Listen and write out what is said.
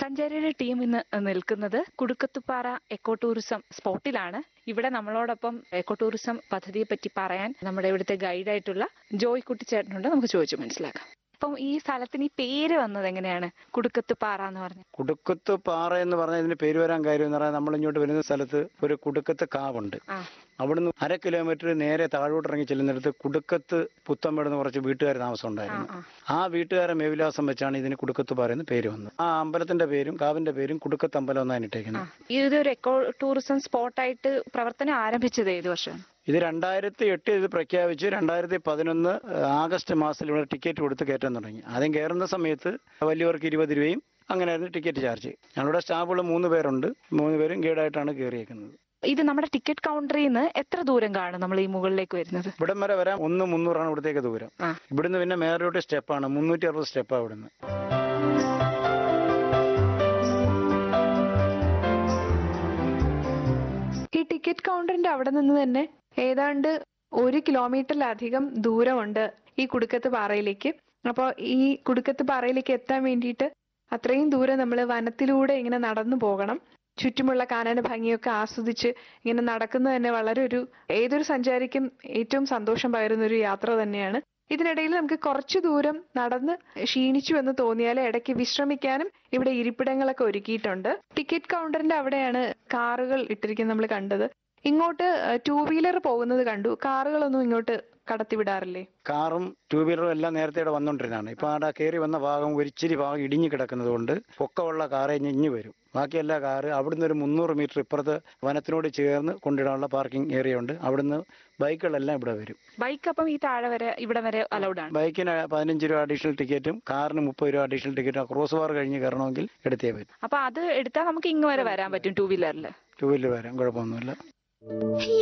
സഞ്ചാരിയുടെ team ഇന്ന് നിൽക്കുന്നത് കുടുക്കത്തുപാറ eco tourism സ്പോട്ടിലാണ് ഇവിടെ നമ്മളോടൊപ്പം എക്കോ ടൂറിസം പദ്ധതിയെ പറ്റി പറയാൻ നമ്മുടെ ഇവിടുത്തെ ഗൈഡായിട്ടുള്ള ജോയ് കുട്ടിച്ചേട്ടനുണ്ട് നമുക്ക് ചോദിച്ചു മനസ്സിലാക്കാം അപ്പം ഈ സ്ഥലത്തിന് ഈ പേര് വന്നത് എങ്ങനെയാണ് കുടുക്കത്തുപാറ എന്ന് പറഞ്ഞു കുടുക്കത്ത് പാറ എന്ന് പറഞ്ഞാൽ ഇതിന് പേര് വരാൻ കാര്യം എന്ന് പറഞ്ഞാൽ നമ്മൾ ഇങ്ങോട്ട് വരുന്ന സ്ഥലത്ത് ഒരു കുടുക്കത്ത് കാവുണ്ട് ആ അവിടുന്ന് അര കിലോമീറ്റർ നേരെ താഴോട്ട് ഇറങ്ങി ചെല്ലുന്നിടത്ത് കുടുക്കത്ത് പുത്തമ്പേടുന്ന കുറച്ച് വീട്ടുകാർ താമസം ആ ഉണ്ടായിരുന്നു ആ ആ വീട്ടുകാരെ മേവിലാസം വെച്ചാണ് ഇതിന് കുടുക്കത്ത് പാറ എന്ന് പേര് വന്നത് ആ അമ്പലത്തിന്റെ പേരും കാവിന്റെ പേരും കുടുക്കത്ത് അമ്പലം എന്നാണ് ആ. ഇട്ടേക്കുന്നത് ഇതൊരു എക്കോ ടൂറിസം സ്പോട്ടായിട്ട് പ്രവർത്തനം ആരംഭിച്ചത് ഏത് വർഷം ഇത് രണ്ടായിരത്തി എട്ട് ഇത് പ്രഖ്യാപിച്ച് രണ്ടായിരത്തി പതിനൊന്ന് ആഗസ്റ്റ് മാസത്തിൽ ഇവിടെ ടിക്കറ്റ് കൊടുത്ത് കയറ്റാൻ തുടങ്ങി ആദ്യം കയറുന്ന സമയത്ത് വലിയവർക്ക് ഇരുപത് രൂപയും അങ്ങനെയായിരുന്നു ടിക്കറ്റ് ചാർജ് ഞങ്ങളുടെ സ്റ്റാഫുകൾ മൂന്ന് പേരുണ്ട് മൂന്ന് പേരും ഗൈഡായിട്ടാണ് കയറിയേക്കുന്നത് ഇത് നമ്മുടെ ടിക്കറ്റ് കൗണ്ടറിൽ നിന്ന് എത്ര ദൂരം കാണും നമ്മൾ ഈ മുകളിലേക്ക് വരുന്നത് ഇവിടം വരെ വരാൻ ഒന്ന് മുന്നൂറാണ് ഇവിടത്തേക്ക് ദൂരം ആ ഇവിടുന്ന് പിന്നെ മേലോട്ട് സ്റ്റെപ്പാണ് മുന്നൂറ്റി അറുപത് സ്റ്റെപ്പാണ് ഇവിടുന്ന് ഈ ടിക്കറ്റ് കൗണ്ടറിന്റെ അവിടെ നിന്ന് തന്നെ ഏതാണ്ട് ഒരു കിലോമീറ്ററിലധികം ദൂരമുണ്ട് ഈ കുടുക്കത്ത് പാറയിലേക്ക് അപ്പോൾ ഈ കുടുക്കത്ത് പാറയിലേക്ക് എത്താൻ വേണ്ടിയിട്ട് അത്രയും ദൂരം നമ്മൾ വനത്തിലൂടെ ഇങ്ങനെ നടന്നു പോകണം ചുറ്റുമുള്ള കാനന ഭംഗിയൊക്കെ ആസ്വദിച്ച് ഇങ്ങനെ നടക്കുന്നത് തന്നെ വളരെ ഒരു ഏതൊരു സഞ്ചാരിക്കും ഏറ്റവും സന്തോഷം പകരുന്ന ഒരു യാത്ര തന്നെയാണ് ഇതിനിടയിൽ നമുക്ക് കുറച്ചു ദൂരം നടന്ന് ക്ഷീണിച്ചു എന്ന് തോന്നിയാൽ ഇടയ്ക്ക് വിശ്രമിക്കാനും ഇവിടെ ഇരിപ്പിടങ്ങളൊക്കെ ഒരുക്കിയിട്ടുണ്ട് ടിക്കറ്റ് കൗണ്ടറിന്റെ അവിടെയാണ് കാറുകൾ ഇട്ടിരിക്കുന്നത് നമ്മൾ കണ്ടത് ഇങ്ങോട്ട് ടൂ വീലർ പോകുന്നത് കണ്ടു കാറുകളൊന്നും ഇങ്ങോട്ട് കടത്തിവിടാറില്ലേ കാറും ടൂ വീലറും എല്ലാം നേരത്തെ ഇവിടെ വന്നുകൊണ്ടിരുന്നതാണ് ഇപ്പൊ അവിടെ കയറി വന്ന ഭാഗം ഒരിച്ചിരി ഭാഗം ഇടിഞ്ഞു കിടക്കുന്നത് കൊണ്ട് പൊക്കമുള്ള കാറ് ഇഞ്ഞു വരും ബാക്കി എല്ലാ കാറ് അവിടുന്ന് ഒരു മുന്നൂറ് മീറ്റർ ഇപ്പുറത്ത് വനത്തിനോട് ചേർന്ന് കൊണ്ടിടാനുള്ള പാർക്കിംഗ് ഏരിയ ഉണ്ട് അവിടുന്ന് ബൈക്കുകളെല്ലാം ഇവിടെ വരും ബൈക്ക് അപ്പം ഈ താഴെ വരെ ഇവിടെ വരെ അലൗഡ് ആണ് ബൈക്കിന് പതിനഞ്ച് രൂപ അഡീഷണൽ ടിക്കറ്റും കാറിന് മുപ്പത് രൂപ അഡീഷണൽ ടിക്കറ്റും ക്രോസ് ബാർ കഴിഞ്ഞ് കയറണമെങ്കിൽ എടുത്തേ പറ്റും അപ്പൊ അത് എടുത്താൽ നമുക്ക് ഇങ്ങ് വരെ വരാൻ പറ്റും ടൂ വീലറിൽ ടൂ വീലർ വരാം കുഴപ്പമൊന്നുമില്ല